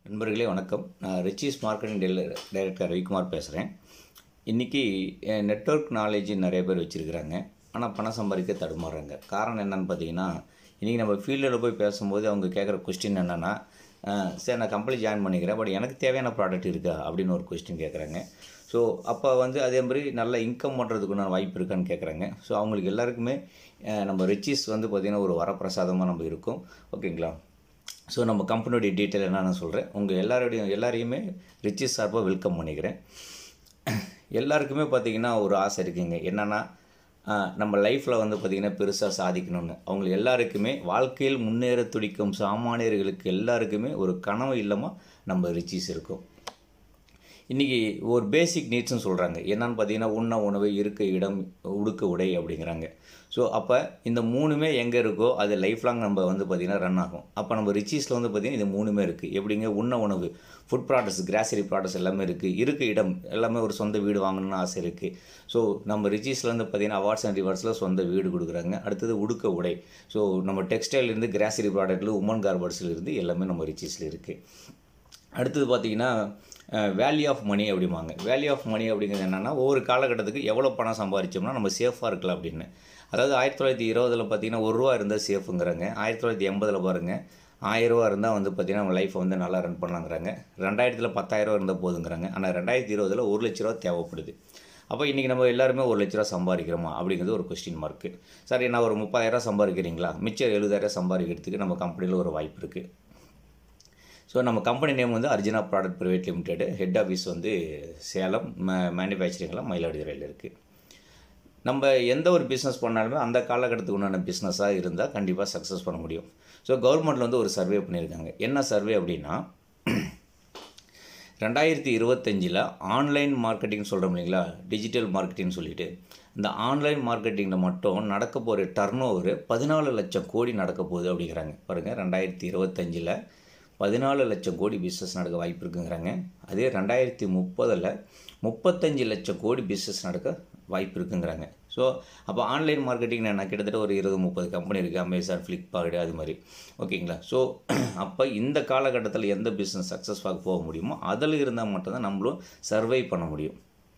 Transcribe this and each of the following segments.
நண்பர்களே வணக்கம் நான் Riches marketing tailor director Ravikumar பேசுகிறேன் இன்றைக்கி நெட்வொர்க் நாலேஜ் நிறைய பேர் வச்சுருக்கிறாங்க ஆனால் பணம் சம்பாதிக்க தடுமாறுறாங்க காரணம் என்னன்னு பார்த்தீங்கன்னா இன்றைக்கி நம்ம ஃபீல்டில் போய் பேசும்போது அவங்க கேட்குற கொஸ்டின் என்னென்னா சரி நான் கம்பெனி ஜாயின் பண்ணிக்கிறேன் பட் எனக்கு தேவையான ப்ராடக்ட் இருக்கா அப்படின்னு ஒரு கொஸ்டின் கேட்குறாங்க ஸோ அப்போ வந்து அதே மாதிரி நல்ல இன்கம் பண்ணுறதுக்குண்டான வாய்ப்பு இருக்கான்னு கேட்குறாங்க ஸோ அவங்களுக்கு எல்லாருக்குமே அஹ், நம்ம ரிச்சீஸ் வந்து பார்த்திங்கன்னா ஒரு வரப்பிரசாதமாக நம்ம இருக்கும் ஓகேங்களா ஸோ நம்ம கம்பெனியோடைய டீட்டெயில் என்னன்னு சொல்கிறேன் உங்கள் எல்லாருடைய எல்லாரையுமே ரிச்சஸ் சார்பாக வெல்கம் பண்ணிக்கிறேன் எல்லாருக்குமே பார்த்தீங்கன்னா ஒரு ஆசை இருக்குங்க என்னென்னா நம்ம லைஃப்பில் வந்து பார்த்திங்கன்னா பெருசாக சாதிக்கணும்னு அவங்க எல்லாருக்குமே வாழ்க்கையில் முன்னேற துடிக்கும் சாமானியர்களுக்கு எல்லாருக்குமே ஒரு கனவு இல்லாமல் நம்ம ரிச்சீஸ் இருக்கும் இன்றைக்கி ஒரு பேசிக் நீட்ஸ்னு சொல்கிறாங்க என்னன்னு பார்த்தீங்கன்னா உண்ண உணவு இருக்க இடம் உடுக்க உடை அப்படிங்கிறாங்க ஸோ அப்போ இந்த மூணுமே எங்கே இருக்கோ அது லைஃப் லாங் நம்ம வந்து பார்த்திங்கன்னா ரன் ஆகும் அப்போ நம்ம ரிச்சீஸில் வந்து பார்த்திங்கன்னா இது மூணுமே இருக்குது எப்படிங்க உண்ண உணவு ஃபுட் ப்ராடக்ட்ஸ் கிராசரி ப்ராடக்ட்ஸ் எல்லாமே இருக்குது இருக்க இடம் எல்லாமே ஒரு சொந்த வீடு வாங்கணும்னு ஆசை இருக்குது ஸோ நம்ம ரிச்சீஸில் வந்து பார்த்திங்கன்னா அவார்ட்ஸ் அண்ட் ரிவார்ட்ஸில் சொந்த வீடு கொடுக்குறாங்க அடுத்தது உடுக்க உடை ஸோ நம்ம டெக்ஸ்டைல்லேருந்து கிராசரி ப்ராடக்ட்டில் உமன் கார்பர்ட்ஸ்லேருந்து எல்லாமே நம்ம ரிச்சீஸில் இருக்குது அடுத்தது பார்த்தீங்கன்னா வேல்யூ ஆஃப் மணி அப்படிம்பாங்க வேல்யூ ஆஃப் மணி அப்படிங்கிறது என்னென்னா ஒவ்வொரு காலகட்டத்துக்கு எவ்வளோ பணம் சம்பாதிச்சோம்னா நம்ம சேஃபாக இருக்கலாம் அப்படின்னு அதாவது ஆயிரத்தி தொள்ளாயிரத்தி இருபதில் பார்த்தீங்கன்னா ஒரு ரூபா இருந்தால் சேஃபுங்கிறாங்க ஆயிரத்தி தொள்ளாயிரத்தி எண்பதில் பாருங்கள் ஆயிரரூவா இருந்தால் வந்து பார்த்திங்கன்னா நம்ம லைஃப்பை வந்து நல்லா ரன் பண்ணலாங்கிறாங்க ரெண்டாயிரத்தில் பத்தாயிரரூவா இருந்தால் போதுங்கிறாங்க ஆனால் ரெண்டாயிரத்தி இருபதில் ஒரு லட்ச ரூபா தேவைப்படுது அப்போ இன்றைக்கி நம்ம எல்லாருமே ஒரு லட்ச ரூபா சம்பாதிக்கிறோமா அப்படிங்கிறது ஒரு கொஸ்டின் மார்க்கு சரி நான் ஒரு முப்பதாயிரம் சம்பாதிக்கிறீங்களா மிச்சம் எழுபதாயிரம் சம்பாதிக்கிறதுக்கு நம்ம கம்பெனியில் ஒரு வாய்ப்பு இருக்குது ஸோ நம்ம கம்பெனி நேம் வந்து Arjuna product private limited head office வந்து சேலம் மேனுஃபேக்சரிங்லாம் மயிலாடுதுறையில் இருக்குது நம்ம எந்த ஒரு பிஸ்னஸ் பண்ணாலுமே அந்த காலகட்டத்துக்கு உண்டான பிஸ்னஸாக இருந்தால் கண்டிப்பாக சக்ஸஸ் பண்ண முடியும் ஸோ கவர்மெண்ட்டில் வந்து ஒரு சர்வே பண்ணியிருக்காங்க என்ன சர்வே அப்படின்னா ரெண்டாயிரத்தி இருபத்தஞ்சில் ஆன்லைன் மார்க்கெட்டிங் சொல்கிறோம் இல்லைங்களா டிஜிட்டல் மார்க்கெட்டிங் சொல்லிட்டு இந்த ஆன்லைன் மார்க்கெட்டிங்கில் மட்டும் நடக்க போகிற டர்ன் ஓவர் பதினாலு லட்சம் கோடி நடக்க போகுது அப்படிங்கிறாங்க பாருங்கள் ரெண்டாயிரத்தி இருபத்தஞ்சில் பதினாலு லட்சம் கோடி பிஸ்னஸ் நடக்க வாய்ப்பு இருக்குங்கிறாங்க அதே ரெண்டாயிரத்தி முப்பதில் முப்பத்தஞ்சு லட்சம் கோடி பிஸ்னஸ் நடக்க வாய்ப்பு இருக்குங்கிறாங்க ஸோ அப்போ ஆன்லைன் மார்க்கெட்டிங் என்ன கிட்டத்தட்ட ஒரு இருபது முப்பது கம்பெனி இருக்குது அமேசான் ஃப்ளிப்கார்டு அது மாதிரி ஓகேங்களா ஸோ அப்போ இந்த காலகட்டத்தில் எந்த பிஸ்னஸ் சக்ஸஸ்ஃபாக போக முடியுமோ அதில் இருந்தால் மட்டும்தான் நம்மளும் சர்வை பண்ண முடியும்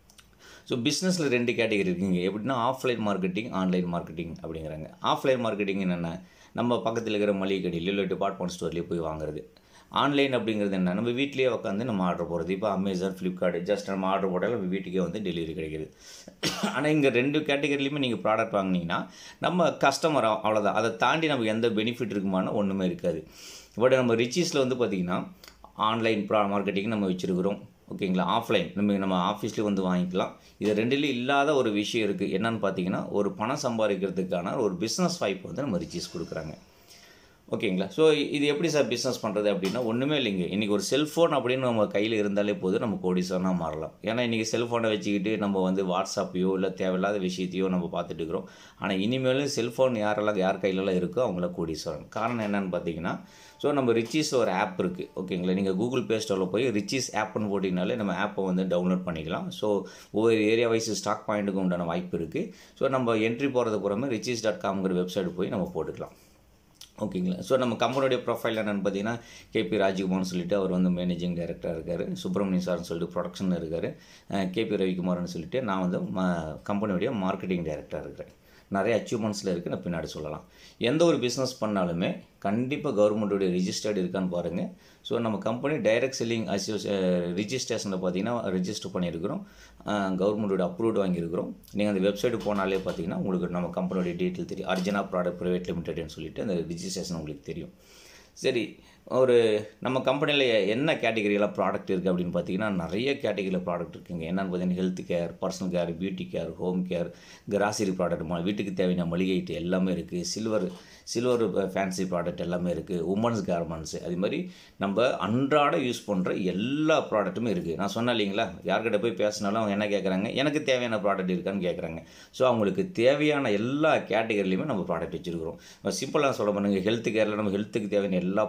ஸோ பிஸ்னஸில் ரெண்டு கேட்டகரி இருக்குங்க எப்படின்னா ஆஃப்லைன் மார்க்கெட்டிங் ஆன்லைன் மார்க்கெட்டிங் அப்படிங்கிறாங்க ஆஃப்லைன் மார்க்கெட்டிங் என்னென்ன நம்ம பக்கத்தில் இருக்கிற மளிகை கடையிலையோ இல்லை டிபார்ட்மெண்ட் ஸ்டோர்லேயே போய் வாங்குறது ஆன்லைன் அப்படிங்கிறது என்ன நம்ம வீட்லேயே உட்காந்து நம்ம ஆர்டர் போடுறது இப்போ அமேசான் ஃப்ளிப்கார்ட் ஜஸ்ட் நம்ம ஆர்டர் போட்டாலும் நம்ம வீட்டுக்கே வந்து டெலிவரி கிடைக்குது ஆனால் இங்கே ரெண்டு கேட்டகரிலையுமே நீங்கள் ப்ராடக்ட் வாங்கினீங்கன்னா நம்ம கஸ்டமர் அவ்வளோதான் அதை தாண்டி நமக்கு எந்த பெனிஃபிட் இருக்குமானா ஒன்றுமே இருக்காது பட் நம்ம ரிச்சீஸில் வந்து பார்த்திங்கன்னா ஆன்லைன் ப்ரா மார்க்கெட்டிங் நம்ம வச்சுருக்கிறோம் ஓகேங்களா ஆஃப்லைன் நம்ம நம்ம ஆஃபீஸ்லேயே வந்து வாங்கிக்கலாம் இது ரெண்டுலேயும் இல்லாத ஒரு விஷயம் இருக்குது என்னன்னு பார்த்தீங்கன்னா ஒரு பணம் சம்பாதிக்கிறதுக்கான ஒரு பிஸ்னஸ் வாய்ப்பு வந்து நம்ம ரிச்சீஸ் கொடுக்குறாங்க ஓகேங்களா ஸோ இது எப்படி சார் பிஸ்னஸ் பண்ணுறது அப்படின்னா ஒன்றுமே இல்லைங்க இன்றைக்கி ஒரு செல்ஃபோன் அப்படின்னு நம்ம கையில் இருந்தாலே போதும் நம்ம கோடீஸ்வரனாக மாறலாம் ஏன்னா இன்றைக்கி செல்ஃபோனை வச்சுக்கிட்டு நம்ம வந்து வாட்ஸ்அப்பையோ இல்லை தேவையில்லாத விஷயத்தையோ நம்ம பார்த்துட்டு இருக்கிறோம் ஆனால் இனிமேலும் செல்ஃபோன் யாரெல்லாம் யார் கையிலலாம் இருக்கோ அவங்கள கோடீஸ்வரன் காரணம் என்னன்னு பார்த்தீங்கன்னா ஸோ நம்ம ரிச்சீஸ் ஒரு ஆப் இருக்குது ஓகேங்களா நீங்கள் கூகுள் ப்ளே ஸ்டோரில் போய் ரிச்சீஸ் ஆப்னு போட்டிங்கனாலே நம்ம ஆப்பை வந்து டவுன்லோட் பண்ணிக்கலாம் ஸோ ஒவ்வொரு ஏரியா வைஸ் ஸ்டாக் பாயிண்ட்டுக்கு உண்டான வாய்ப்பு இருக்குது ஸோ நம்ம என்ட்ரி போகிறது புறமே ரிச்சீஸ் டாட் காம்ங்கிற வெப்சைட் போய் நம்ம போட்டுக்கலாம் ஓகேங்களா ஸோ நம்ம கம்பெனியோடைய ப்ரொஃபைல் என்னென்னு பார்த்தீங்கன்னா கேபி ராஜ்குமார்னு சொல்லிட்டு அவர் வந்து மேனேஜிங் டைரக்டராக இருக்கார் சுப்பிரமணியம் சார்னு சொல்லிட்டு ப்ரொடக்ஷனில் இருக்கார் கேபி ரவிக்குமார்னு சொல்லிட்டு நான் வந்து ம கம்பெனியோடைய மார்க்கெட்டிங் டைரக்டராக இருக்கிறேன் நிறைய அச்சீவ்மெண்ட்ஸில் இருக்குது நான் பின்னாடி சொல்லலாம் எந்த ஒரு பிஸ்னஸ் பண்ணாலுமே கண்டிப்பாக கவர்மெண்ட்டுடைய ரிஜிஸ்டர்டு இருக்கான்னு பாருங்கள் ஸோ நம்ம கம்பெனி டைரக்ட் செல்லிங் அசோசியே ரிஜிஸ்ட்ரேஷனில் பார்த்தீங்கன்னா ரிஜிஸ்டர் பண்ணியிருக்கிறோம் கவர்மெண்ட்டோட அப்ரூவ்டு வாங்கியிருக்கிறோம் நீங்கள் அந்த வெப்சைட் போனாலே பார்த்தீங்கன்னா உங்களுக்கு நம்ம கம்பெனியோடைய டீட்டெயில் தெரியும் அர்ஜுனா ப்ராடக்ட் ப்ரைவேட் லிமிடெட்னு சொல்லிட்டு அந்த ரிஜிஸ்ட்ரேஷன் உங்களுக்கு தெரியும் சரி ஒரு நம்ம கம்பெனியில் என்ன கேட்டகரியெல்லாம் ப்ராடக்ட் இருக்குது அப்படின்னு பார்த்தீங்கன்னா நிறைய கேட்டகரியில் ப்ராடக்ட் இருக்குங்க என்னென்னு பார்த்தீங்கன்னா health care personal care beauty care home care grocery product வீட்டுக்கு தேவையான மளிகை ஐட்டம் எல்லாமே இருக்குது சில்வர் சில்வர் ஃபேன்சி ப்ராடக்ட் எல்லாமே இருக்குது உமன்ஸ் கார்மெண்ட்ஸு அது மாதிரி நம்ம அன்றாட யூஸ் பண்ணுற எல்லா ப்ராடக்ட்டுமே இருக்குது நான் சொன்னேன் இல்லைங்களா யார்கிட்ட போய் பேசினாலும் அவங்க என்ன கேட்குறாங்க எனக்கு தேவையான ப்ராடக்ட் இருக்கான்னு கேட்குறாங்க ஸோ அவங்களுக்கு தேவையான எல்லா கேட்டகரிலையுமே நம்ம ப்ராடக்ட் வச்சுருக்கிறோம் சிம்பிளாக சொல்ல பண்ணுங்க ஹெல்த் கேரில் நம்ம ஹெல்த்துக்கு தேவையான எல்லா ப்ராடக்ட் இருக்குது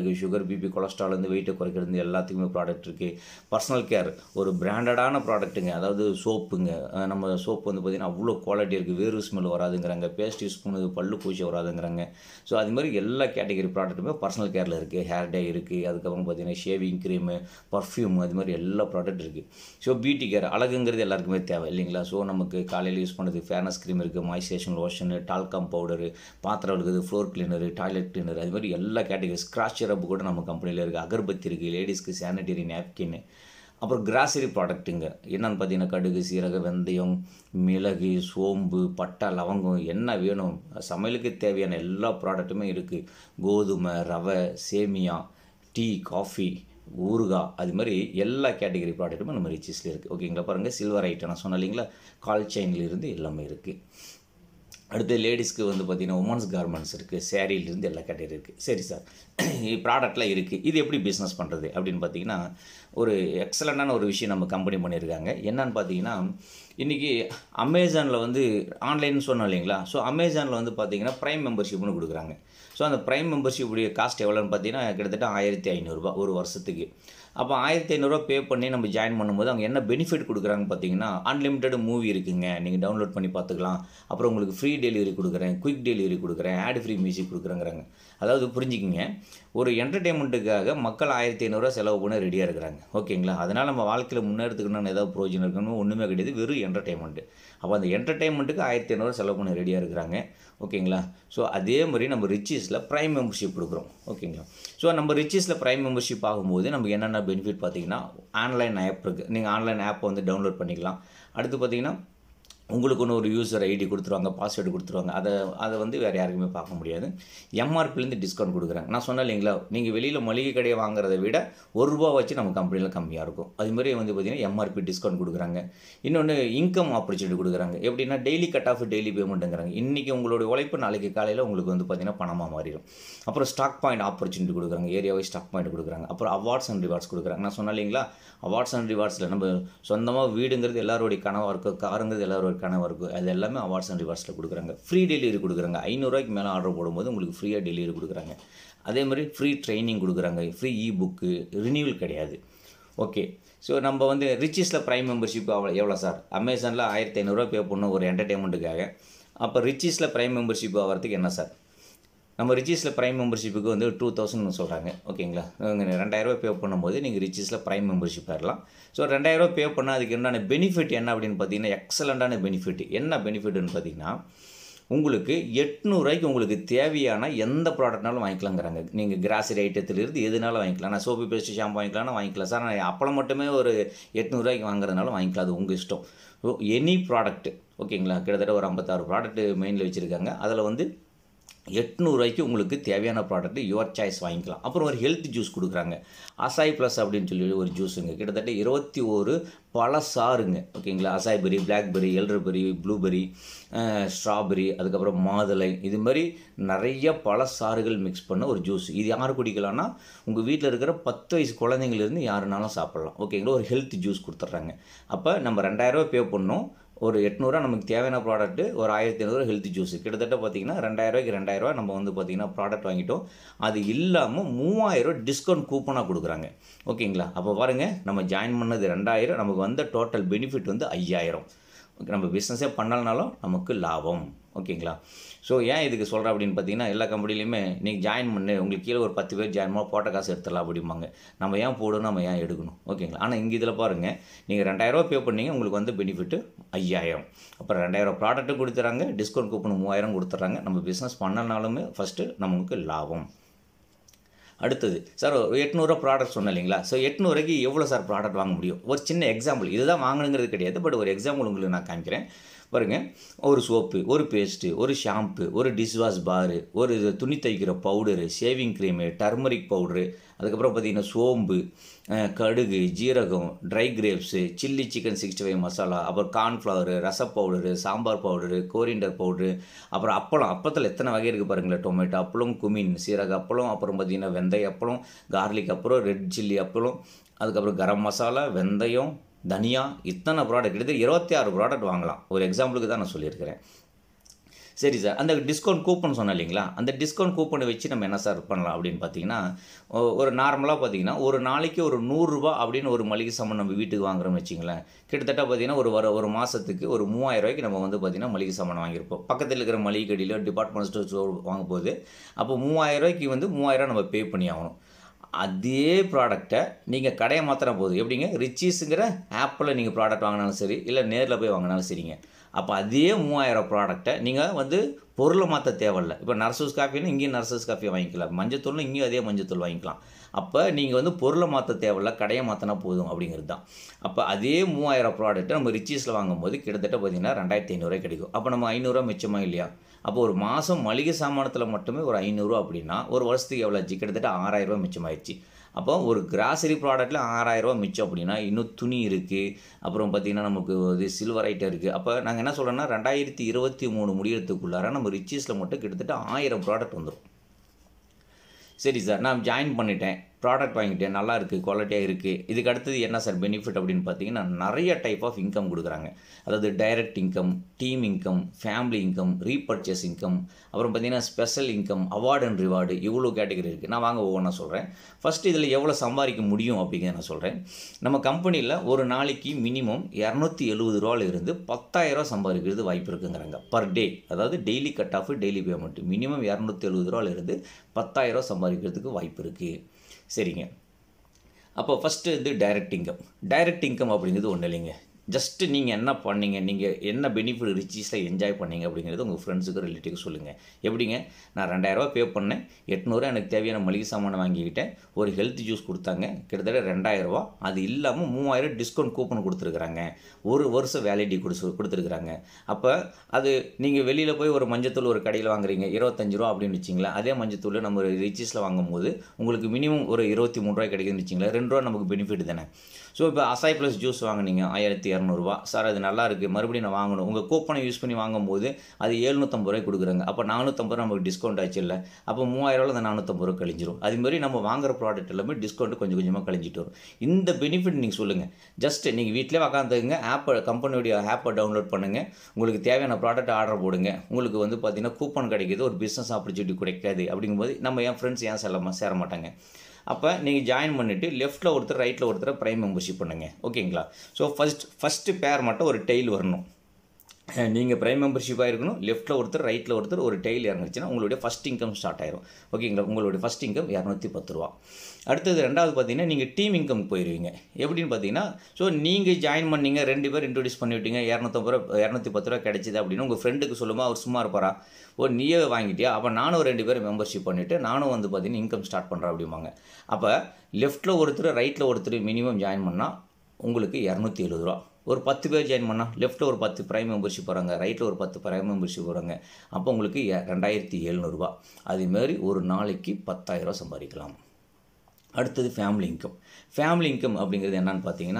இருக்குது சுகர் பிபி கொலஸ்ட்ரால் வந்து வெயிட்டை குறைக்கிறது எல்லாத்துக்குமே ப்ராடக்ட் இருக்குது பர்சனல் கேர் ஒரு பிராண்டடான ப்ராடக்ட்டுங்க அதாவது சோப்புங்க அஹ் நம்ம சோப்பு வந்து பார்த்திங்கன்னா அவ்வளோ குவாலிட்டி இருக்குது வேறு ஸ்மெல் வராதுங்கிறாங்க பேஸ்ட் யூஸ் பண்ணுது பல்லு பூச்சி வராதுங்கிறாங்க ஸோ அது மாதிரி எல்லா கேட்டகரி ப்ராடக்ட்டுமே பர்சனல் கேரில் இருக்குது ஹேர் டே இருக்குது அதுக்கப்புறம் பார்த்திங்கன்னா ஷேவிங் க்ரீமு பர்ஃப்யூம் அது மாதிரி எல்லா ப்ராடக்ட் இருக்குது ஸோ பியூட்டி கேர் அழகுங்கிறது எல்லாருக்குமே தேவை இல்லைங்களா ஸோ நமக்கு காலையில் யூஸ் பண்ணுறது ஃபேர்னஸ் க்ரீம் இருக்குது மாய்ஸ்சரைசேஷன் லோஷனு டால்காம் பவுடரு பாத்திரம் இருக்குது ஃப்ளோர் கிளீனரு டாய்லெட் கிளீனர் அது மாதிரி எல்லா கேட்டகரி ஸ்க்ராட்ச் ரப் கூட நம்ம கம்பெனியில் இருக்குது அகர்பத்தி இருக்குது லேடிஸ்க்கு சானிட்டரி நாப்கின்னு அப்புறம் கிராசரி ப்ராடக்ட்டுங்க என்னென்னு பார்த்தீங்கன்னா கடுகு சீரக வெந்தயம் மிளகு சோம்பு பட்டை லவங்கம் என்ன வேணும் சமையலுக்கு தேவையான எல்லா ப்ராடக்ட்டுமே இருக்குது கோதுமை ரவை சேமியா டீ காஃபி ஊறுகாய் அது மாதிரி எல்லா கேட்டகரி ப்ராடக்ட்டுமே நம்ம ரிச்சஸில் இருக்குது ஓகேங்களா பாருங்கள் சில்வர் ஐட்டம் நான் சொன்னேன் இல்லைங்களா கால் செயின்லேருந்து எல்லாமே இருக்குது அடுத்து லேடிஸ்க்கு வந்து பார்த்திங்கன்னா உமன்ஸ் கார்மெண்ட்ஸ் இருக்குது சேரீலேருந்து எல்லா கேட்டகரி இருக்குது சரி சார் ப்ராடக்ட்லாம் இருக்குது இது எப்படி பிஸ்னஸ் பண்ணுறது அப்படின்னு பார்த்தீங்கன்னா ஒரு எக்ஸலண்ட்டான ஒரு விஷயம் நம்ம கம்பெனி பண்ணியிருக்காங்க என்னன்னு பார்த்தீங்கன்னா இன்றைக்கி அமேசானில் வந்து ஆன்லைன் சொன்னோம் இல்லைங்களா ஸோ அமேசானில் வந்து பார்த்தீங்கன்னா ப்ரைம் மெம்பர்ஷிப்னு கொடுக்குறாங்க ஸோ அந்த ப்ரைம் மெம்பர்ஷிப்புடைய காஸ்ட் எவ்வளோன்னு பார்த்தீங்கன்னா கிட்டத்தட்ட ஆயிரத்தி ஐநூறுரூபா ஒரு வருஷத்துக்கு அப்போ ஆயிரத்தி ஐநூறுரூவா பே பண்ணி நம்ம ஜாயின் பண்ணும்போது அவங்க என்ன பெனிஃபிட் கொடுக்குறாங்க பார்த்தீங்கன்னா அன்லிமிட்டெட் மூவி இருக்குங்க நீங்கள் டவுன்லோட் பண்ணி பார்த்துக்கலாம் அப்புறம் உங்களுக்கு ஃப்ரீ டெலிவரி கொடுக்குறேன் குயிக் டெலிவரி கொடுக்குறேன் ஆட் ஃப்ரீ மியூசிக் கொடுக்குறேங்கிறாங்க அதாவது புரிஞ்சுக்கிங்க ஒரு என்டர்டெயின்மெண்ட்டுக்காக மக்கள் ஆயிரத்தி ஐநூறுரூவா செலவு பண்ண ரெடியாக இருக்கிறாங்க ஓகேங்களா அதனால் நம்ம வாழ்க்கையில் முன்னேறதுக்குன்னு ஏதாவது ப்ரோஜனம் இருக்கணும் ஒன்றுமே கிடையாது வெறும் என்டர்டெயின்மெண்ட்டு அப்போ அந்த என்டர்டெயின்மெண்ட்டுக்கு ஆயிரத்தி ஐநூறுரூவா செலவு பண்ண ரெடியாக இருக்கிறாங்க ஓகேங்களா ஸோ அதே மாதிரி நம்ம ரிச்சஸில் ப்ரைம் மெம்பர்ஷிப் கொடுக்குறோம் ஓகேங்களா ஸோ நம்ம ரிச்சஸில் ப்ரைம் மெம்பர்ஷிப் ஆகும்போது நமக்கு என்னென்ன பெனிஃபிட் பார்த்தீங்கன்னா ஆன்லைன் ஆப் இருக்குது நீங்கள் ஆன்லைன் ஆப்பை வந்து டவுன்லோட் பண்ணிக்கலாம் அடுத்து பார்த்தீங்கன்னா உங்களுக்கு ஒன்று ஒரு யூசர் ஐடி கொடுத்துருவாங்க பாஸ்வேர்டு கொடுத்துருவாங்க அதை அதை வந்து வேறு யாருக்குமே பார்க்க முடியாது எம்ஆர்பிலேருந்து டிஸ்கவுண்ட் கொடுக்குறாங்க நான் சொன்னேன் இல்லைங்களா நீங்கள் வெளியில் மளிகை கடையை வாங்குறத விட ஒரு ரூபா வச்சு நம்ம கம்பெனியில் கம்மியாக இருக்கும் அது மாதிரி வந்து பார்த்திங்கன்னா எம்ஆர்பி டிஸ்கவுண்ட் கொடுக்குறாங்க இன்னொன்று இன்கம் ஆப்பர்ச்சுனிட்டி கொடுக்குறாங்க எப்படின்னா டெய்லி கட் ஆஃப் டெய்லி பேமெண்ட்டுங்கிறாங்க இன்றைக்கி உங்களுடைய உழைப்பு நாளைக்கு காலையில் உங்களுக்கு வந்து பார்த்திங்கன்னா பணமாக மாறிடும் அப்புறம் ஸ்டாக் பாயிண்ட் ஆப்பர்ச்சுனிட்டி கொடுக்குறாங்க ஏரியாவை ஸ்டாக் பாயிண்ட் கொடுக்குறாங்க அப்புறம் அவார்ட்ஸ் அண்ட் ரிவார்ட்ஸ் கொடுக்குறாங்க நான் சொன்னேன் இல்லைங்களா அவார்ட்ஸ் அண்ட் ரிவார்ட்ஸில் நம்ம சொந்தமாக வீடுங்கிறது எல்லாருடைய கனவாக இருக்கும் காருங்கிறது எல்லாரோட கனவாக இருக்கும் அது எல்லாமே அவார்ட்ஸ் அண்ட் ரிவார்ட்ஸில் கொடுக்குறாங்க ஃப்ரீ டெலிவரி கொடுக்குறாங்க ஐநூறுரூவாய்க்கு மேலே ஆர்டர் போடும்போது உங்களுக்கு ஃப்ரீயாக டெலிவரி கொடுக்குறாங்க அதே மாதிரி ஃப்ரீ ட்ரைனிங் கொடுக்குறாங்க ஃப்ரீ இ புக்கு ரினியூவல் கிடையாது ஓகே ஸோ நம்ம வந்து ரிச்சஸில் ப்ரைம் மெம்பர்ஷிப் அவ்வளோ எவ்வளோ சார் அமேசானில் ஆயிரத்தி ஐநூறுரூவா பே பண்ணணும் ஒரு என்டர்டெயின்மெண்ட்டுக்காக அப்போ ரிச்சஸில் ப்ரைம் மெம்பர்ஷிப் ஆகிறதுக்கு என்ன சார் நம்ம ரிச்சஸில் ப்ரைம் மெம்பர்ஷிப்புக்கு வந்து டூ தௌசண்ட் சொல்கிறாங்க ஓகேங்களா நீங்கள் ரெண்டாயிரரூவா பே பண்ணும்போது நீங்கள் ரிச்சஸில் ப்ரைம் மெம்பர்ஷிப் பெறலாம் ஸோ ரெண்டாயிரரூவா பே பண்ணால் அதுக்கு என்னென்ன பெனிஃபிட் என்ன அப்படின்னு பார்த்தீங்கன்னா எக்ஸலண்ட்டான பெனிஃபிட் என்ன பெனிஃபிட்னு பார்த்தீங்கன்னா உங்களுக்கு எட்நூறுவாய்க்கு உங்களுக்கு தேவையான எந்த ப்ராடக்ட்னாலும் வாங்கிக்கலாங்கிறாங்க நீங்கள் கிராசரி ஐட்டத்திலிருந்து எதுனாலும் வாங்கிக்கலாம் நான் சோப்பு பேஸ்ட் ஷாம்பு வாங்கிக்கலாம்னா வாங்கிக்கலாம் சார் நான் அப்பளம் மட்டுமே ஒரு எட்நூறுவாய்க்கு வாங்குறதுனால வாங்கிக்கலாம் அது உங்கள் இஷ்டம் ஸோ எனி ப்ராடக்ட் ஓகேங்களா கிட்டத்தட்ட ஒரு ஐம்பத்தாறு ப்ராடக்ட் மெயினில் வச்சுருக்காங்க அதில் வந்து எட்நூறுவாய்க்கு உங்களுக்கு தேவையான ப்ராடக்ட் யுவர் சாய்ஸ் வாங்கிக்கலாம் அப்புறம் ஒரு ஹெல்த் ஜூஸ் கொடுக்குறாங்க அசாய் ப்ளஸ் அப்படின்னு சொல்லி ஒரு ஜூஸுங்க கிட்டத்தட்ட இருபத்தி ஒரு பல சாறுங்க ஓகேங்களா acai berry blackberry elderberry blueberry strawberry அதுக்கப்புறம் மாதுளை இது மாதிரி நிறைய பல சாறுகள் மிக்ஸ் பண்ண ஒரு ஜூஸ் இது யார் குடிக்கலாம்னா உங்கள் வீட்டில் இருக்கிற பத்து வயசு குழந்தைங்கலேருந்து யாருனாலும் சாப்பிட்லாம் ஓகேங்களா ஒரு ஹெல்த் ஜூஸ் கொடுத்துட்றாங்க அப்போ நம்ம ரெண்டாயிரரூவா பே பண்ணோம் ஒரு எட்நூறுவா நமக்கு தேவையான ப்ராடக்ட்டு ஒரு ஆயிரத்தி ஐநூறு ஹெல்த் ஜூஸ் கிட்டத்தட்ட பார்த்தீங்கன்னா ரெண்டாயிரரூவாய்க்கு ரெண்டாயிரரூவா நம்ம வந்து பார்த்திங்கன்னா ப்ராடக்ட் வாங்கிட்டோம் அது இல்லாமல் மூவாயிரம் டிஸ்கவுண்ட் கூப்பனாக கொடுக்குறாங்க ஓகேங்களா அப்போ பாருங்கள் நம்ம ஜாயின் பண்ணது ரெண்டாயிரம் நமக்கு வந்த டோட்டல் பெனிஃபிட் வந்து ஐயாயிரம் ஓகே நம்ம பிஸ்னஸே பண்ணலனாலும் நமக்கு லாபம் ஓகேங்களா ஸோ ஏன் இதுக்கு சொல்கிறேன் அப்படின்னு பார்த்தீங்கன்னா எல்லா கம்பெனிலையுமே நீங்கள் ஜாயின் பண்ணு உங்களுக்கு கீழே ஒரு பத்து பேர் ஜாயின் பண்ண போட்ட காசு எடுத்துடலாம் அப்படிம்பாங்க நம்ம ஏன் போடணும் நம்ம ஏன் எடுக்கணும் ஓகேங்களா ஆனால் இங்கே இதில் பாருங்கள் நீங்கள் ரெண்டாயிரரூவா பே பண்ணீங்க உங்களுக்கு வந்து பெனிஃபிட்டு ஐயாயிரம் அப்புறம் ரெண்டாயிரம் ப்ராடக்ட்டு கொடுத்துறாங்க டிஸ்கவுண்ட் கூப்பன் மூவாயிரம் கொடுத்துட்றாங்க நம்ம பிஸ்னஸ் பண்ணனாலுமே ஃபஸ்ட்டு நமக்கு லாபம் அடுத்தது சார் ஒரு எட்நூறுவா ப்ராடக்ட் சொன்னேன் இல்லைங்களா ஸோ எட்நூறுக்கு எவ்வளோ சார் ப்ராடக்ட் வாங்க முடியும் ஒரு சின்ன எக்ஸாம்பிள் இதுதான் வாங்கணுங்கிறது கிடையாது பட் ஒரு எக்ஸாம்பிள் உங்களுக்கு நான் காமிக்கிறேன் பாருங்கள் ஒரு சோப்பு ஒரு பேஸ்ட்டு ஒரு ஷாம்பு ஒரு டிஷ்வாஷ் பாரு ஒரு துணி தைக்கிற powder shaving cream turmeric powder அதுக்கப்புறம் பார்த்திங்கன்னா சோம்பு கடுகு ஜீரகம் dry grapes chilli chicken sixty five masala அப்புறம் கார்ன்ஃப்ளவரு ரச powder sambar powder coriander powder அப்புறம் அப்பளம் அப்பளத்தில் எத்தனை வகை இருக்குது பாருங்களேன் டொமேட்டோ அப்பளம் குமின் சீரக அப்பளம் அப்புறம் பார்த்திங்கன்னா வெந்தய அப்பளம் கார்லிக் அப்புறம் ரெட் சில்லி அப்பளம் அதுக்கப்புறம் கரம் மசாலா வெந்தயம் தனியா இத்தனை ப்ராடக்ட் எடுத்து இருபத்தி ஆறு ப்ராடக்ட் வாங்கலாம் ஒரு எக்ஸாம்பிளுக்கு தான் நான் சொல்லியிருக்கிறேன் சரி சார் அந்த டிஸ்கவுண்ட் கூப்பன் சொன்னேன் இல்லைங்களா அந்த டிஸ்கவுண்ட் கூப்பனை வச்சு நம்ம என்ன சார் பண்ணலாம் அப்படின்னு பார்த்தீங்கன்னா ஒ- ஒரு நார்மலாக பார்த்தீங்கன்னா ஒரு நாளைக்கு ஒரு நூறுரூவா அப்படின்னு ஒரு மளிகை சாமான் நம்ம வீட்டுக்கு வாங்குறோம்னு வச்சிங்களேன் கிட்டத்தட்ட பார்த்தீங்கன்னா ஒரு வர ஒரு மாதத்துக்கு ஒரு மூவாயிரம் ரூபாய்க்கு நம்ம வந்து பார்த்தீங்கன்னா மளிகை சாமான் வாங்கியிருப்போம் பக்கத்தில் இருக்கிற மளிகை கடையில் டிபார்ட்மெண்ட் ஸ்டோர் வாங்கும் போது அப்போ மூவாயிரம் ரூபாய்க்கு வந்து மூவாயிரம் நம்ம பே பண்ணி ஆகணும் அதே ப்ராடக்டை நீங்கள் கடையை மாத்திர போதும் எப்படிங்க ரிச்சீஸுங்கிற ஆப்பில் நீங்கள் ப்ராடக்ட் வாங்கினாலும் சரி இல்லை நேரில் போய் வாங்கினாலும் சரிங்க அப்போ அதே மூவாயிரம் ப்ராடக்ட்டை நீங்கள் வந்து பொருளை மாற்ற தேவையில்ல இப்போ நர்சஸ் காஃபின்னு இங்கேயும் நர்சஸ் காஃபி வாங்கிக்கலாம் மஞ்சத்தூள்னு இங்கேயும் அதே மஞ்சத்தூள் வாங்கிக்கலாம் அப்போ நீங்கள் வந்து பொருளை மாற்ற தேவையில்ல கடையை மாற்றினா போதும் அப்படிங்கிறது தான் அப்போ அதே மூவாயிரம் ப்ராடக்ட்டை நம்ம ரிச்சீஸில் வாங்கும்போது கிட்டத்தட்ட பார்த்தீங்கன்னா ரெண்டாயிரத்தி ஐநூறுரூவா கிடைக்கும் அப்போ நம்ம ஐநூறுரூவா மிச்சமா இல்லையா அப்போ ஒரு மாதம் மளிகை சாமானத்தில் மட்டுமே ஒரு ஐநூறுரூவா அப்படின்னா ஒரு வருஷத்துக்கு எவ்வளோ ஆச்சு கிட்டத்தட்ட ஆறாயிரரூவா மிச்சமாயிடுச்சு அப்போ ஒரு கிராசரி ப்ராடக்ட்டில் ஆறாயிரரூவா மிச்சம் அப்படின்னா இன்னும் துணி இருக்குது அப்புறம் பார்த்திங்கன்னா நமக்கு இது சில்வர் ஐட்டம் இருக்குது அப்போ நாங்கள் என்ன சொல்கிறோன்னா ரெண்டாயிரத்தி இருபத்தி மூணு முடியறதுக்குள்ளார நம்ம ரிச்சீஸில் மட்டும் கிட்டத்தட்ட ஆயிரம் ப்ராடக்ட் வந்துடும் சரி சார் நான் ஜாயின் பண்ணிட்டேன் ப்ராடக்ட் வாங்கிட்டேன் நல்லா இருக்குது குவாலிட்டியாக இருக்குது இதுக்கு அடுத்தது என்ன சார் பெனிஃபிட் அப்படின்னு பார்த்தீங்கன்னா நிறைய டைப் ஆஃப் இன்கம் கொடுக்குறாங்க அதாவது direct income team income family income repurchase income அப்புறம் பார்த்தீங்கன்னா special income award and reward இவ்வளோ கேட்டகரி இருக்குது நான் வாங்க ஒவ்வொன்றா சொல்கிறேன் ஃபஸ்ட்டு இதில் எவ்வளோ சம்பாதிக்க முடியும் அப்படிங்கிறத நான் சொல்கிறேன் நம்ம கம்பெனியில் ஒரு நாளைக்கு மினிமம் இரநூத்தி எழுபது ரூபால இருந்து பத்தாயிரம் சம்பாதிக்கிறது வாய்ப்பு இருக்குங்கிறாங்க பர் டே அதாவது daily cut off daily payment minimum இரநூத்தி எழுபது ரூபால இருந்து பத்தாயிரம் சம்பாதிக்கிறதுக்கு வாய்ப்பு இருக்குது சரிங்க அப்போ ஃபஸ்ட்டு வந்து டைரக்ட் இன்கம் டைரக்ட் இன்கம் அப்படிங்கிறது ஒன்றும் இல்லைங்க ஜஸ்ட்டு நீங்கள் என்ன பண்ணீங்க நீங்கள் என்ன பெனிஃபிட் ரிச்சீஸில் என்ஜாய் பண்ணீங்க அப்படிங்கிறது உங்கள் ஃப்ரெண்ட்ஸுக்கு ரிலேட்டிவ்க்கு சொல்லுங்கள் எப்படிங்க நான் ரெண்டாயிரரூவா பே பண்ணேன் எட்நூறுவா எனக்கு தேவையான மளிகை சாமானை வாங்கிக்கிட்டேன் ஒரு ஹெல்த் ஜூஸ் கொடுத்தாங்க கிட்டத்தட்ட ரெண்டாயிரரூவா அது இல்லாமல் மூவாயிரம் டிஸ்கவுண்ட் கூப்பன் கொடுத்துருக்குறாங்க ஒரு வருஷம் வேலிட்டி கொடுத்து கொடுத்துருக்குறாங்க அப்போ அது நீங்கள் வெளியில் போய் ஒரு மஞ்சத்தூள் ஒரு கடையில் வாங்குறீங்க இருபத்தஞ்சு ரூபா அப்படின்னு வச்சிங்களேன் அதே மஞ்சத்தூள் நம்ம ரிச்சீஸில் வாங்கும்போது உங்களுக்கு மினிமம் ஒரு இருபத்தி மூணு ரூபாய் கிடைக்குதுன்னு வச்சிங்களேன் ரெண்டு ரூபா நமக்கு பெனிஃபிட் தானே ஸோ இப்போ அசாய் ப்ளஸ் ஜூஸ் வாங்குனீங்க ஆயிரத்தி இரநூறுவா சார் அது நல்லா இருக்குது மறுபடியும் நான் வாங்கணும் உங்கள் கூப்பனை யூஸ் பண்ணி வாங்கும்போது அது எழுநூற்றம்பது ரூபாய் கொடுக்குறாங்க அப்போ நானூற்றம்பது ரூபா நமக்கு டிஸ்கவுண்ட் ஆச்சு இல்லை அப்போ மூவாயிரரூவா அந்த நானூற்றம்பது ரூபா கழிஞ்சிரும் அது மாதிரி நம்ம வாங்குற ப்ராடக்ட் எல்லாமே டிஸ்கவுண்ட் கொஞ்சம் கொஞ்சமாக கழிஞ்சிட்டு வரும் இந்த பெனிஃபிட் நீங்கள் சொல்லுங்கள் ஜஸ்ட் நீங்கள் வீட்டிலே உக்காந்துங்க ஆப்பை கம்பெனியுடைய ஆப்பை டவுன்லோட் பண்ணுங்கள் உங்களுக்கு தேவையான ப்ராடக்ட் ஆர்டர் போடுங்க உங்களுக்கு வந்து பார்த்தீங்கன்னா கூப்பன் கிடைக்கிது ஒரு பிஸ்னஸ் ஆப்பர்ச்சுனிட்டி கிடைக்காது அப்படிங்கும்போது நம்ம என் ஃப்ரெண்ட்ஸ் ஏன் செல்ல சேர மாட்டாங்க அப்போ நீங்கள் ஜாயின் பண்ணிவிட்டு லெஃப்ட்டில் ஒருத்தர் ரைட்டில் ஒருத்தர் ப்ரைம் மெம்பர்ஷிப் பண்ணுங்கள் ஓகேங்களா ஸோ ஃபஸ்ட் ஃபஸ்ட்டு பேர் மட்டும் ஒரு டெய்ல் வரணும் நீங்கள் ப்ரைம் மெம்பர்ஷிப்பாக இருக்கணும் லெஃப்ட்டில் ஒருத்தர் ரைட்டில் ஒருத்தர் ஒரு டெய்ல் இறங்குச்சுன்னா உங்களுடைய ஃபஸ்ட் இன்கம் ஸ்டார்ட் ஆயிரும் ஓகேங்களா உங்களுடைய ஃபஸ்ட் இன்கம் இரநூத்தி பத்து ரூபா அடுத்தது ரெண்டாவது பார்த்தீங்கன்னா நீங்கள் டீம் இன்கம் போயிடுவீங்க எப்படின்னு பார்த்தீங்கன்னா ஸோ நீங்கள் ஜாயின் பண்ணீங்க ரெண்டு பேர் இன்ட்ரடியூஸ் பண்ணிவிட்டீங்க இரநூத்தம்பது ரூபா இரநூத்தி பத்து ரூபா கிடைச்சிது அப்படின்னு உங்கள் ஃப்ரெண்டுக்கு சொல்லுமா அவர் சும்மா இருப்பாரா ஓ நீயே வாங்கிட்டியா அப்போ நானும் ரெண்டு பேரும் மெம்பர்ஷிப் பண்ணிவிட்டு நானும் வந்து பார்த்தீங்கன்னா இன்கம் ஸ்டார்ட் பண்ணுறேன் அப்படிம்பாங்க அப்போ லெஃப்ட்டில் ஒருத்தர் ரைட்டில் ஒருத்தர் மினிமம் ஜாயின் பண்ணால் உங்களுக்கு இரநூத்தி எழுபது ரூபா ஒரு பத்து பேர் ஜாயின் பண்ணால் லெஃப்ட்டில் ஒரு பத்து ப்ரைம் மெம்பர்ஷிப் வராங்க ரைட்டில் ஒரு பத்து ப்ரைம் மெம்பர்ஷிப் வராங்க அப்போ உங்களுக்கு எ- ரெண்டாயிரத்தி எழுநூறுபா அதேமாதிரி ஒரு நாளைக்கு பத்தாயிரம் சம்பாதிக்கலாம் அடுத்தது ஃபேமிலி இன்கம் ஃபேமிலி இன்கம் அப்படிங்கிறது என்னன்னு பார்த்தீங்கன்னா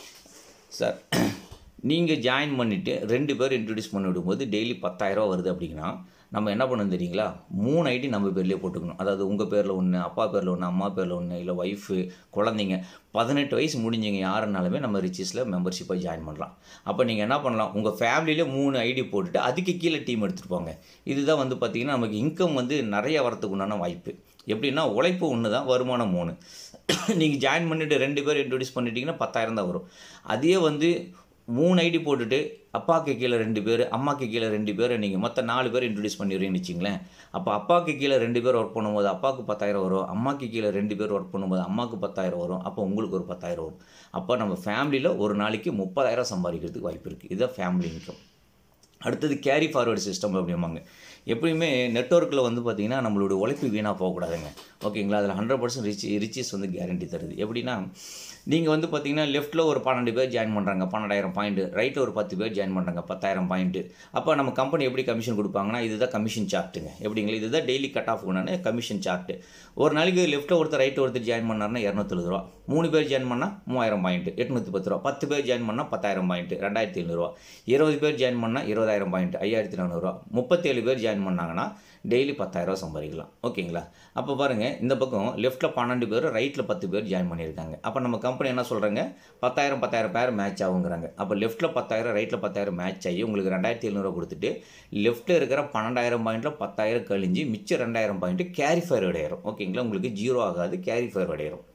சார் நீங்கள் ஜாயின் பண்ணிவிட்டு ரெண்டு பேர் இன்ட்ரடியூஸ் பண்ணி விடும்போது டெய்லி பத்தாயிரரூவா வருது அப்படின்னா நம்ம என்ன பண்ணணும் தெரியுங்களா மூணு ஐடி நம்ம பேர்லேயே போட்டுக்கணும் அதாவது உங்கள் பேரில் ஒன்று அப்பா பேரில் ஒன்று அம்மா பேரில் ஒன்று இல்லை ஒய்ஃபு குழந்தைங்க பதினெட்டு வயசு முடிஞ்சவங்க யாருனாலுமே நம்ம ரிச்சஸில் மெம்பர்ஷிப்பாக ஜாயின் பண்ணலாம் அப்போ நீங்கள் என்ன பண்ணலாம் உங்கள் ஃபேமிலியிலே மூணு ஐடி போட்டுட்டு அதுக்கு கீழே டீம் எடுத்துகிட்டு போங்க இதுதான் வந்து பார்த்திங்கன்னா நமக்கு இன்கம் வந்து நிறைய வரத்துக்கு உண்டான வாய்ப்பு எப்படின்னா உழைப்பு ஒன்று தான் வருமானம் மூணு நீங்கள் ஜாயின் பண்ணிவிட்டு ரெண்டு பேர் இன்ட்ரடியூஸ் பண்ணிட்டீங்கன்னா பத்தாயிரம் தான் வரும் அதே வந்து மூணு ஐடி போட்டுட்டு அப்பாவுக்கு கீழே ரெண்டு பேர் அம்மாவுக்கு கீழே ரெண்டு பேர் நீங்கள் மொத்தம் நாலு பேர் இன்ட்ரடியூஸ் பண்ணிடுறீங்கன்னு வச்சிங்களேன் அப்போ அப்பாவுக்கு கீழே ரெண்டு பேர் ஒர்க் பண்ணும்போது அப்பாவுக்கு பத்தாயிரம் வரும் அம்மாவுக்கு கீழே ரெண்டு பேர் ஒர்க் பண்ணும்போது அம்மாவுக்கு பத்தாயிரம் வரும் அப்போ உங்களுக்கு ஒரு பத்தாயிரம் வரும் அப்போ நம்ம ஃபேமிலியில் ஒரு நாளைக்கு முப்பதாயிரம் சம்பாதிக்கிறதுக்கு வாய்ப்பு இருக்குது இதுதான் ஃபேமிலி இன்கம் அடுத்தது கேரி ஃபார்வர்டு சிஸ்டம் அப்படிம்பாங்க எப்பயுமே நெட்ஒர்க்கில் வந்து பார்த்திங்கன்னா நம்மளோட உழைப்பு வீணாக போகக்கூடாதுங்க ஓகேங்களா அதில் ஹண்ட்ரட் பர்சன்ட் ரிச் ரிச்சஸ் வந்து கேரண்டி தருது எப்படின்னா நீங்கள் வந்து பார்த்தீங்கன்னா லெஃப்ட்டில் ஒரு பன்னெண்டு பேர் ஜாயின் பண்ணுறாங்க பன்னெண்டாயிரம் பாயிண்ட் ரைட்டில் ஒரு பத்து பேர் ஜாயின் பண்ணுறாங்க பத்தாயிரம் பாயிண்ட்டு அப்போ நம்ம கம்பெனி எப்படி கமிஷன் கொடுப்பாங்கன்னா இதுதான் கமிஷன் சார்ட்டுங்க எப்படிங்களா இதுதான் டெய்லி கட் ஆஃப் உண்டான கமிஷன் சார்ட்டு ஒரு நாளைக்கு லெஃப்ட்டில் ஒருத்தர் ரைட்டில் ஒருத்தர் ஜாயின் பண்ணாருன்னா இரநூத்தெழுபது ரூபா மூணு பேர் ஜாயின் பண்ணால் மூவாயிரம் பாயிண்ட் எட்நூற்றி பத்து ரூபா பத்து பேர் ஜாயின் பண்ணால் பத்தாயிரம் பாயிண்ட் ரெண்டாயிரத்தி எழுநூறுவா இருபது பேர் ஜாயின் பண்ணால் இருபதாயிரம் பாயிண்ட் ஐயாயிரத்தி நானூறுரூவா முப்பத்தேழு பேர் ஜாயின் ஜாயின் பண்ணாங்கன்னா டெய்லி பத்தாயிரரூவா சம்பாதிக்கலாம் ஓகேங்களா அப்போ பாருங்கள் இந்த பக்கம் லெஃப்ட்டில் பன்னெண்டு பேர் ரைட்டில் பத்து பேர் ஜாயின் பண்ணியிருக்காங்க அப்போ நம்ம கம்பெனி என்ன சொல்கிறாங்க பத்தாயிரம் பத்தாயிரம் பேர் மேட்ச் ஆகுங்கிறாங்க அப்போ லெஃப்ட்டில் பத்தாயிரம் ரைட்டில் பத்தாயிரம் மேட்ச் ஆகி உங்களுக்கு ரெண்டாயிரத்தி எழுநூறுவா கொடுத்துட்டு லெஃப்ட்டில் இருக்கிற பன்னெண்டாயிரம் பாயிண்ட்டில் பத்தாயிரம் கழிஞ்சு மிச்சம் ரெண்டாயிரம் பாயிண்ட்டு கேரி ஃபயர்வர்ட் ஆயிரும் ஓகேங்களா உங்களுக்கு ஜீரோ ஆகாது கேரி ஃபயர்வர்ட் ஆயிரும்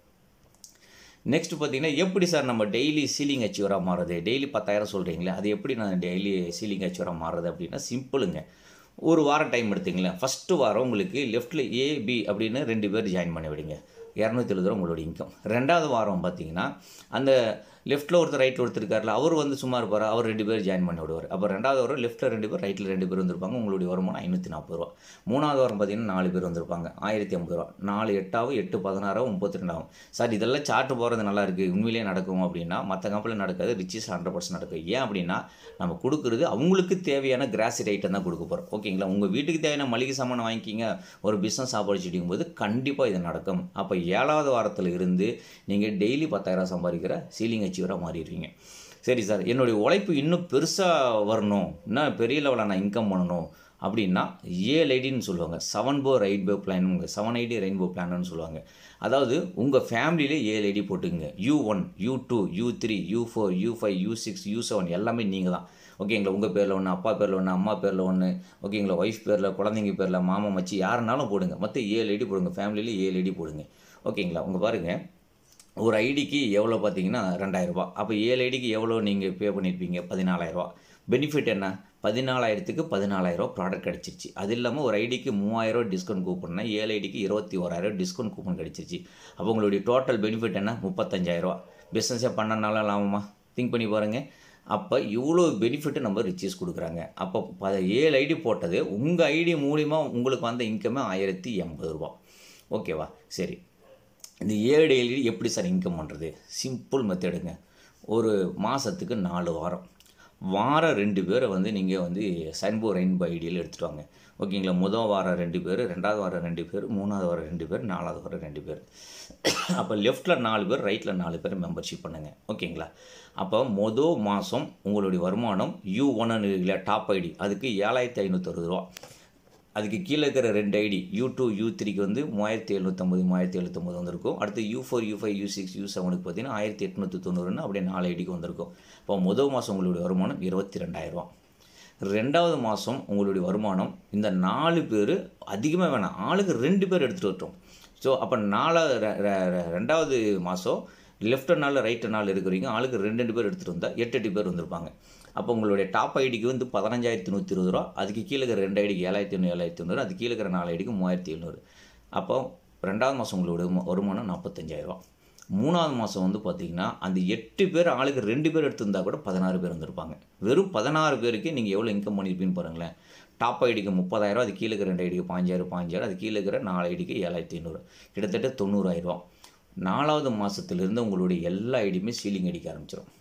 நெக்ஸ்ட் பார்த்தீங்கன்னா எப்படி சார் நம்ம டெய்லி சீலிங் அச்சீவராக மாறுறது டெய்லி பத்தாயிரம் சொல்கிறீங்களே அது எப்படி நான் டெய்லி சீலிங் அச்சீவராக மாறுறது அப்படின்னா சிம்பிளுங்க ஒரு வாரம் டைம் எடுத்துங்களேன் ஃபஸ்ட்டு வாரம் உங்களுக்கு லெஃப்ட்டில் ஏ பி அப்படின்னு ரெண்டு பேர் ஜாயின் பண்ணி விடுங்க இரநூத்தி எழுபது ரூபா உங்களோட இன்கம் ரெண்டாவது வாரம் பார்த்தீங்கன்னா அந்த லெஃப்ட்டில் ஒருத்தர் ரைட்டில் ஒருத்தர் இருக்கார்ல அவர் வந்து சும்மா இருப்பார் அவர் ரெண்டு பேர் ஜாயின் பண்ணி விடுவார் அப்போ ரெண்டாவது வாரம் லெஃப்ட்டில் ரெண்டு பேர் ரைட்டில் ரெண்டு பேர் வந்திருப்பாங்க உங்களுடைய வருமானம் ஐநூற்றி நாற்பது ரூபா மூணாவது வாரம் பார்த்தீங்கன்னா நாலு பேர் வந்திருப்பாங்க ஆயிரத்தி ஐம்பது ரூபா நாலு எட்டாவும் எட்டு பதினாறாவும் முப்பத்தி ரெண்டாகும் சார் இதெல்லாம் சார்ட் போகிறது நல்லா இருக்குது உண்மையிலேயே நடக்கும் அப்படின்னா மற்ற கம்பெனியில் நடக்காது ரிச்சஸ் ஹண்ட்ரட் பர்சன்ட் நடக்கும் ஏன் அப்படின்னா நம்ம கொடுக்குறது அவங்களுக்கு தேவையான கிராசரி ஐட்டம் தான் கொடுக்க போகிறோம் ஓகேங்களா உங்கள் வீட்டுக்கு தேவையான மளிகை சாமான் வாங்கிக்கிங்க ஒரு பிஸ்னஸ் ஆப்பர்ச்சுனிட்டிங்கும் போது கண்டிப்பாக இது நடக்கும் அப்போ ஏழாவது வாரத்தில் இருந்து நீங்கள் டெய்லி பத்தாயிரம் சம்பாதிக்கிற சீலிங் அச்சீவராக மாறிடுவீங்க சரி சார் என்னுடைய உழைப்பு இன்னும் பெருசாக வரணும் இன்னும் பெரிய லெவலில் நான் இன்கம் பண்ணணும் அப்படின்னா ஏழு ஐடின்னு சொல்லுவாங்க செவன் போ ரைட் போ பிளான் செவன் ஐடி ரெயின்போ பிளான்னு சொல்லுவாங்க அதாவது உங்கள் ஃபேமிலியிலே ஏழு ஐடி போட்டுங்க U one U two U three U four U five U six U seven எல்லாமே நீங்கள் தான் ஓகேங்களா உங்கள் பேரில் ஒன்று அப்பா பேரில் ஒன்று அம்மா பேரில் ஒன்று ஓகேங்களா ஒய்ஃப் பேரில் குழந்தைங்க பேரில் மாமா மச்சி யாருனாலும் போடுங்க மற்ற ஏழு ஐடி போடுங்க ஃபேமிலியிலே ஏழு ஐடி போடுங்க ஓகேங்களா உங்கள் பாருங்கள் ஒரு ஐடிக்கு எவ்வளோ பார்த்தீங்கன்னா ரெண்டாயிரரூபா அப்போ ஏழு ஐடிக்கு எவ்வளோ நீங்கள் பே பண்ணியிருப்பீங்க பதினாலாயிரரூபா பெனிஃபிட் என்ன பதினாலாயிரத்துக்கு பதினாலாயிரரூவா ப்ராடக்ட் கிடச்சிருச்சு அது இல்லாமல் ஒரு ஐடிக்கு மூவாயிரரூவா டிஸ்கவுண்ட் கூப்பன்னா ஏழு ஐடிக்கு இருபத்தி ஓராயிரம் டிஸ்கவுண்ட் கூப்பன் கிடச்சிருச்சு அப்போ உங்களுடைய டோட்டல் பெனிஃபிட் என்ன முப்பத்தஞ்சாயிரரூவா பிஸ்னஸே பண்ணனால லாபமா திங்க் பண்ணி பாருங்கள் அப்போ இவ்வளோ பெனிஃபிட்டு நம்ம ரிச்சஸ் கொடுக்குறாங்க அப்போ ப ஏழு ஐடி போட்டது உங்கள் ஐடி மூலிமா உங்களுக்கு வந்த இன்கமே ஆயிரத்தி எண்பது ரூபா ஓகேவா சரி இந்த ஏழு ஐடி எப்படி சார் இன்கம் பண்ணுறது சிம்பிள் மெத்தடுங்க ஒரு மாதத்துக்கு நாலு வாரம் வாரம் ரெண்டு பேரை வந்து நீங்கள் வந்து சன்போ ரெயின்போ ஐடியில் எடுத்துகிட்டு வாங்க ஓகேங்களா முதல் வாரம் ரெண்டு பேர் ரெண்டாவது வாரம் ரெண்டு பேர் மூணாவது வாரம் ரெண்டு பேர் நாலாவது வாரம் ரெண்டு பேர் அப்போ லெஃப்ட்டில் நாலு பேர் ரைட்டில் நாலு பேர் மெம்பர்ஷிப் பண்ணுங்கள் ஓகேங்களா அப்போ மொதல் மாதம் உங்களுடைய வருமானம் யூ ஒன்னு இல்லையா டாப் ஐடி அதுக்கு ஏழாயிரத்தி ஐநூற்றறுபது ரூபா அதுக்கு கீழே இருக்கிற ரெண்டு ஐடி யூ டூ யூ த்ரீக்கு வந்து மூவாயிரத்தி எழுநூற்றம்பது மூவாயிரத்தி எழுநூற்றம்பது வந்திருக்கும் அடுத்து U four U five U six U செவனுக்கு பார்த்தீங்கன்னா ஆயிரத்தி எட்நூற்றி தொண்ணூறுன்னு அப்படியே நாலு ஐடிக்கு வந்திருக்கும் இப்போ முதல் மாதம் உங்களுடைய வருமானம் இருபத்தி ரெண்டாயிரரூவா ரெண்டாவது மாதம் உங்களுடைய வருமானம் இந்த நாலு பேர் அதிகமாக வேணாம் ஆளுக்கு ரெண்டு பேர் எடுத்துகிட்டு வரட்டும் ஸோ அப்போ நாலாவது ரெண்டாவது மாதம் லெஃப்ட் நாள் ரைட்டு நாள் இருக்கிறீங்க ஆளுக்கு ரெண்டு ரெண்டு பேர் எடுத்துகிட்டு வந்தால் எட்டு எட்டு பேர் வந்திருப்பாங்க அப்போ உங்களுடைய டாப் ஐடிக்கு வந்து பதினஞ்சாயிரத்தி நூற்றி இருபது ரூபா அதுக்கு கீழே இருக்கிற ரெண்டு ஐடிக்கு ஏழாயிரத்தி ஒன்று ஏழாயிரத்தி ஒன்று அது கீழே இருக்கிற நாலு ஐடிக்கு மூவாயிரத்தி எழுநூறு அப்போ ரெண்டாவது மாதம் உங்களோட வருமானம் நாற்பத்தஞ்சாயிரரூவா மூணாவது மாதம் வந்து பார்த்திங்கன்னா அந்த எட்டு பேர் ஆளுக்கு ரெண்டு பேர் எடுத்திருந்தா கூட பதினாறு பேர் வந்திருப்பாங்க வெறும் பதினாறு பேருக்கு நீங்கள் எவ்வளோ இன்கம் பண்ணியிருப்பீன்னு பாருங்களேன் டாப் ஐடிக்கு முப்பதாயிரம் அது கீழே இருக்கிற ரெண்டு ஐடிக்கு பாஞ்சாயிரம் பாஞ்சாயிரம் அது கீழே இருக்கிற நாலு ஐடிக்கு ஏழாயிரத்தி ஐநூறு கிட்டத்தட்ட தொண்ணூறாயிரரூவா நாலாவது மாதத்துலேருந்து உங்களுடைய எல்லா ஐடியுமே சீலிங் அடிக்க ஆரம்பிச்சிடும்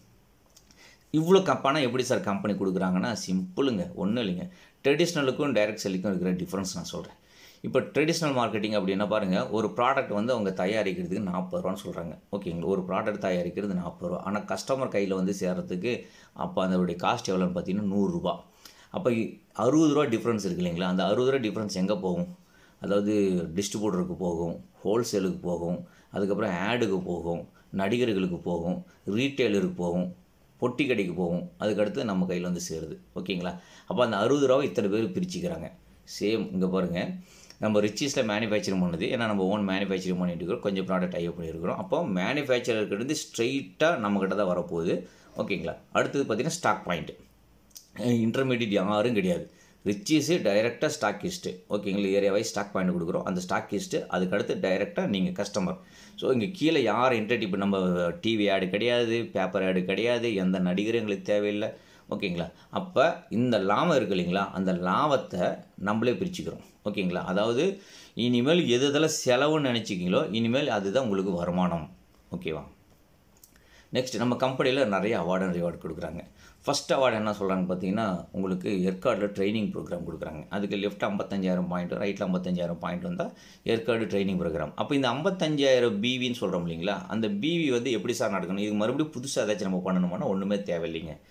இவ்வளோ க பணம் எப்படி சார் கம்பெனி கொடுக்குறாங்கன்னா சிம்பிளுங்க ஒன்றும் இல்லைங்க ட்ரெடிஷ்னலுக்கும் டைரக்ட் செல்லுக்கும் இருக்கிற டிஃப்ரென்ஸ் நான் சொல்கிறேன் இப்போ ட்ரெடிஷ்னல் மார்க்கெட்டிங் அப்படின்னா பாருங்கள் ஒரு ப்ராடக்ட் வந்து அவங்க தயாரிக்கிறதுக்கு நாற்பது ரூபான்னு சொல்கிறாங்க ஓகேங்களா ஒரு ப்ராடக்ட் தயாரிக்கிறது நாற்பது ரூபா ஆனால் கஸ்டமர் கையில் வந்து சேர்கிறதுக்கு அப்போ அதனுடைய காஸ்ட் எவ்வளோன்னு பார்த்தீங்கன்னா நூறுரூபா அப்போ அறுபது ரூபா டிஃப்ரென்ஸ் இருக்கு இல்லைங்களா அந்த அறுபது ரூபா டிஃப்ரென்ஸ் எங்கே போகும் அதாவது டிஸ்ட்ரிபியூட்டருக்கு போகும் ஹோல்சேலுக்கு போகும் அதுக்கப்புறம் ஆடுக்கு போகும் நடிகர்களுக்கு போகும் ரீட்டெயிலருக்கு போகும் பொட்டி கடைக்கு போகும் அதுக்கடுத்து நம்ம கையில் வந்து சேருது ஓகேங்களா அப்போ அந்த அறுபது ரூபாவை இத்தனை பேர் பிரிச்சுக்கிறாங்க சேம் இங்கே பாருங்கள் நம்ம ரிச்சஸில் மேனுஃபேக்சரிங் பண்ணுது ஏன்னா நம்ம ஓன் மேனுஃபேக்சரிங் பண்ணிட்டு இருக்கிறோம் கொஞ்சம் ப்ராடக்ட் ஐயப் பண்ணியிருக்கிறோம் அப்போ மேனுஃபேக்சரர்கிட்ட ஸ்ட்ரைட்டாக நம்மக்கிட்ட தான் வரப்போகுது ஓகேங்களா அடுத்தது பார்த்திங்கன்னா ஸ்டாக் பாயிண்ட்டு இன்டர்மீடியட் யாரும் கிடையாது ரிச்சீஸு டைரெக்டாக ஸ்டாக்கிஸ்ட்டு ஓகேங்களா ஏரியா வைஸ் ஸ்டாக் பாயிண்ட் கொடுக்குறோம் அந்த ஸ்டாக்கிஸ்ட்டு அதுக்கடுத்து டைரெக்டாக நீங்கள் கஸ்டமர் ஸோ இங்கே கீழே யார் என்டர்டி இப்போ நம்ம டிவி ஆடு கிடையாது பேப்பர் ஆடு கிடையாது எந்த நடிகரும் எங்களுக்கு தேவையில்லை ஓகேங்களா அப்போ இந்த லாபம் இருக்கு இல்லைங்களா அந்த லாபத்தை நம்மளே பிரிச்சுக்கிறோம் ஓகேங்களா அதாவது இனிமேல் எது எதெல்லாம் செலவுன்னு நினச்சிக்கிங்களோ இனிமேல் அதுதான் உங்களுக்கு வருமானம் ஓகேவா நெக்ஸ்ட் நம்ம கம்பெனியில் நிறைய அவார்டு அண்ட் ரிவார்டு கொடுக்குறாங்க ஃபஸ்ட் அவார்டு என்ன சொல்கிறாங்க பார்த்தீங்கன்னா உங்களுக்கு ஏற்காடில் ட்ரைனிங் ப்ரோக்ராம் கொடுக்குறாங்க அதுக்கு லெஃப்ட் ஐம்பத்தஞ்சாயிரம் பாயிண்ட் ரைட்டில் ஐம்பத்தஞ்சாயிரம் பாயிண்ட் வந்தால் ஏற்காடு ட்ரைனிங் ப்ரோக்ராம் அப்போ இந்த ஐம்பத்தஞ்சாயிரம் பிவின்னு சொல்கிறோம் இல்லைங்களா அந்த பிவி வந்து எப்படி சார் நடக்கணும் இது மறுபடியும் புதுசாக ஏதாச்சும் நம்ம பண்ணணுமானா ஒன்றுமே தேவையில்லைங்க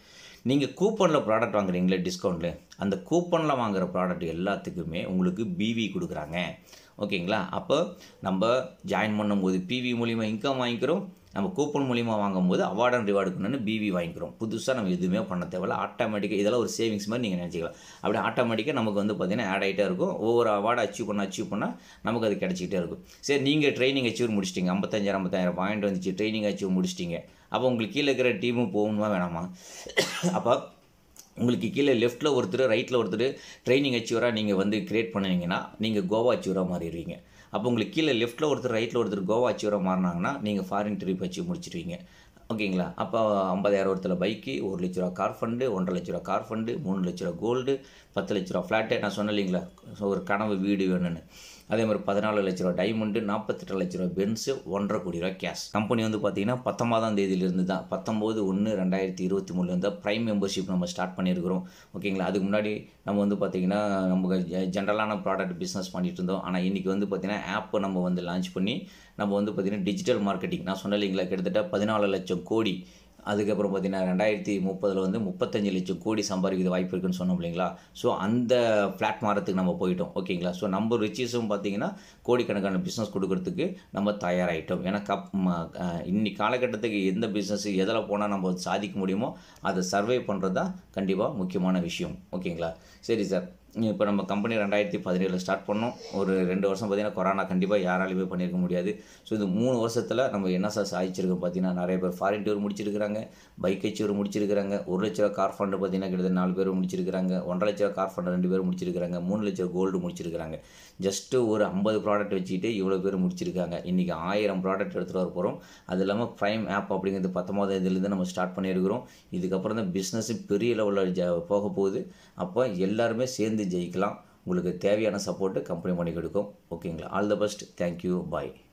நீங்கள் கூப்பனில் ப்ராடக்ட் வாங்குறீங்களே டிஸ்கவுண்ட்டில் அந்த கூப்பனில் வாங்குற ப்ராடக்ட் எல்லாத்துக்குமே உங்களுக்கு பிவி கொடுக்குறாங்க ஓகேங்களா அப்போ நம்ம ஜாயின் பண்ணும்போது பிவி மூலிமா இன்கம் வாங்கிக்கிறோம் நம்ம கூப்பன் மூலிமா வாங்கும்போது அவார்ட் அண்ட் ரிவார்டுக்குன்னு பிவி வாங்கிக்கிறோம் புதுசாக நம்ம எதுவுமே பண்ண தேவையில்ல ஆட்டோமேட்டிக்காக இதெல்லாம் ஒரு சேவிங்ஸ் மாதிரி நீங்கள் நினச்சிக்கலாம் அப்படி ஆட்டோமேட்டிக்காக நமக்கு வந்து பார்த்திங்கன்னா ஆட் ஆகிட்டே இருக்கும் ஒவ்வொரு அவார்டு அச்சீவ் பண்ண அச்சீவ் பண்ணால் நமக்கு அது கிடச்சிக்கிட்டே இருக்கும் சரி நீங்கள் ட்ரைனிங் அச்சீவ் முடிச்சிட்டிங்க ஐம்பத்தஞ்சாயிரம் ஐம்பத்தாயிரம் பாயிண்ட் வந்துச்சு ட்ரைனிங் அச்சீவ் முடிச்சிட்டிங்க அப்போ உங்களுக்கு கீழே இருக்கிற டீமும் போகணுமா வேணாமா அப்போ உங்களுக்கு கீழே லெஃப்ட்டில் ஒருத்தர் ரைட்டில் ஒருத்தர் ட்ரைனிங் அச்சீவராக நீங்கள் வந்து கிரியேட் பண்ணுவீங்கன்னா நீங்கள் கோவா அச்சீவராக மாறிடுவீங்க அப்போ உங்களுக்கு கீழே லெஃப்ட்டில் ஒருத்தர் ரைட்டில் ஒருத்தர் கோவா அச்சீவராக மாறினாங்கன்னா நீங்கள் ஃபாரின் ட்ரிப் அச்சீவ் முடிச்சிடுவீங்க ஓகேங்களா அப்போ ஐம்பதாயிரம் ஒருத்தர் பைக்கு ஒரு லட்ச ரூபா கார் ஃபண்டு ஒன்றரை லட்ச ரூபா கார் ஃபண்டு மூணு லட்ச ரூபா கோல்டு பத்து லட்ச ரூபா ஃப்ளாட்டு நான் சொன்னேன் இல்லைங்களா ஸோ ஒரு கனவு வீடு வேணும்னு அதே மாதிரி பதினாலு லட்ச ரூபா டைமண்டு நாற்பத்தெட்டு லட்ச ரூபா பென்ஸு ஒன்றரை கோடி ரூபா கேஷ் கம்பெனி வந்து பார்த்தீங்கன்னா பத்தொன்பதாம் தேதியிலிருந்து தான் பத்தொம்போது ஒன்று ரெண்டாயிரத்தி இருபத்தி மூணுலேருந்து ப்ரைம் மெம்பர்ஷிப் நம்ம ஸ்டார்ட் பண்ணியிருக்கிறோம் ஓகேங்களா அதுக்கு முன்னாடி நம்ம வந்து பார்த்திங்கன்னா நமக்கு ஜென்ரலான ப்ராடக்ட் பிஸ்னஸ் பண்ணிட்டு இருந்தோம் ஆனால் இன்றைக்கி வந்து பார்த்திங்கன்னா ஆப்பை நம்ம வந்து லான்ச் பண்ணி நம்ம வந்து பார்த்திங்கன்னா டிஜிட்டல் மார்க்கெட்டிங் நான் சொன்னேன் இல்லைங்களா கிட்டத்தட்ட பதினாலு லட்சம் கோடி அதுக்கப்புறம் பார்த்தீங்கன்னா ரெண்டாயிரத்தி முப்பதில் வந்து முப்பத்தஞ்சு லட்சம் கோடி சம்பாதிக்கிறது வாய்ப்பு இருக்குன்னு சொன்னோம் இல்லைங்களா ஸோ அந்த ஃப்ளாட் மாரத்துக்கு நம்ம போயிட்டோம் ஓகேங்களா ஸோ நம்ம ரிச்சஸும் பார்த்தீங்கன்னா கோடிக்கணக்கான பிஸ்னஸ் கொடுக்கறதுக்கு நம்ம தயாராகிட்டோம் ஏன்னா கப் இன்னைக்கு காலகட்டத்துக்கு எந்த பிஸ்னஸ் எதில் போனால் நம்ம சாதிக்க முடியுமோ அதை சர்வே பண்ணுறது தான் கண்டிப்பாக முக்கியமான விஷயம் ஓகேங்களா சரி சார் இப்போ நம்ம கம்பெனி ரெண்டாயிரத்தி பதினேழில் ஸ்டார்ட் பண்ணோம் ஒரு ரெண்டு வருஷம் பார்த்தீங்கன்னா கொரோனா கண்டிப்பாக யாராலையுமே பண்ணியிருக்க முடியாது ஸோ இந்த மூணு வருஷத்தில் நம்ம என்ன சார் சாதிச்சிருக்கோம் பார்த்தீங்கன்னா நிறைய பேர் ஃபாரின் டூர் முடிச்சிருக்கிறாங்க பைக் டூர் முடிச்சிருக்கிறாங்க ஒரு லட்ச ரூபா கார் ஃபண்டு பார்த்தீங்கன்னா கிட்டத்தட்ட நாலு பேர் முடிச்சிருக்கிறாங்க ஒன்றரை லட்ச ரூபா கார் ஃபண்டு ரெண்டு பேர் முடிச்சிருக்கிறாங்க மூணு லட்ச ரூபா கோல்டு முடிச்சிருக்கிறாங்க ஜஸ்ட்டு ஒரு ஐம்பது ப்ராடக்ட் வச்சுக்கிட்டு இவ்வளோ பேர் முடிச்சிருக்காங்க இன்றைக்கி ஆயிரம் ப்ராடக்ட் எடுத்துகிட்டு வர போகிறோம் அது இல்லாமல் ப்ரைம் ஆப் அப்படிங்கிறது பத்தொம்பதாம் இதுலேருந்து நம்ம ஸ்டார்ட் பண்ணியிருக்கிறோம் இதுக்கப்புறம் தான் பிஸ்னஸ் பெரிய லெவலில் ஜ போக போகுது அப்போ எல்லாருமே சேர்ந்து ஜெயிக்கலாம் உங்களுக்கு தேவையான சப்போர்ட்டு கம்பெனி பண்ணி கொடுக்கும் ஓகேங்களா all the best thank you bye